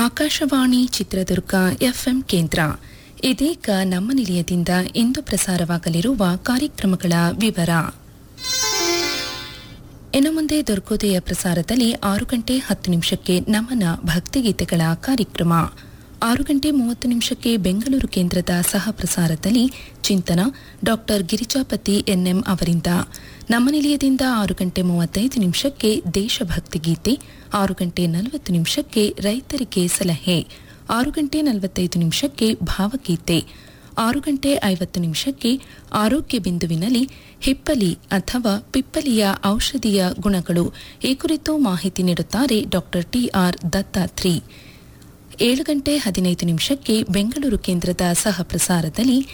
Akashvani Chitradurga FM ಕೇಂದ್ರ ಇದೀಗ ನಮ್ಮ ನಿಲಯದಿಂದ ಇಂದು ಪ್ರಸಾರವಾಗಲಿರುವ ಕಾರ್ಯಕ್ರಮಗಳ ವಿವರ ಇನ್ನು ಮುಂದೆ ದುರ್ಗೋದಯ ಪ್ರಸಾರದಲ್ಲಿ ಆರು ಗಂಟೆ ಹತ್ತು ನಿಮಿಷಕ್ಕೆ ನಮನ ಭಕ್ತಿಗೀತೆಗಳ ಕಾರ್ಯಕ್ರಮ ಆರು ಗಂಟೆ ಮೂವತ್ತು ನಿಮಿಷಕ್ಕೆ ಬೆಂಗಳೂರು ಕೇಂದ್ರದ ಸಹ ಪ್ರಸಾರದಲ್ಲಿ ಚಿಂತನ ಡಾಕ್ಟರ್ ಗಿರಿಜಾಪತಿ ಎನ್ಎಂ ಅವರಿಂದ ನಮ್ಮ ನಿಲಯದಿಂದ ಆರು ಗಂಟೆ ಮೂವತ್ತೈದು ನಿಮಿಷಕ್ಕೆ ದೇಶಭಕ್ತಿ ಗೀತೆ ಆರು ಗಂಟೆ ನಲವತ್ತು ನಿಮಿಷಕ್ಕೆ ರೈತರಿಗೆ ಸಲಹೆ ಆರು ಗಂಟೆ ನಲವತ್ತೈದು ನಿಮಿಷಕ್ಕೆ ಭಾವಗೀತೆ ಆರು ಗಂಟೆ ಐವತ್ತು ನಿಮಿಷಕ್ಕೆ ಆರೋಗ್ಯ ಬಿಂದುವಿನಲ್ಲಿ ಹಿಪ್ಪಲಿ ಅಥವಾ ಪಿಪ್ಪಲಿಯ ಔಷಧೀಯ ಗುಣಗಳು ಈ ಕುರಿತು ಮಾಹಿತಿ ನೀಡುತ್ತಾರೆ ಡಾಕ್ಟರ್ ಟಿಆರ್ ದತ್ತಾತ್ರಿ ಏಳು ಗಂಟೆ ಹದಿನೈದು ನಿಮಿಷಕ್ಕೆ ಬೆಂಗಳೂರು ಕೇಂದ್ರದ ಸಹ ಪ್ರಸಾರದಲ್ಲಿ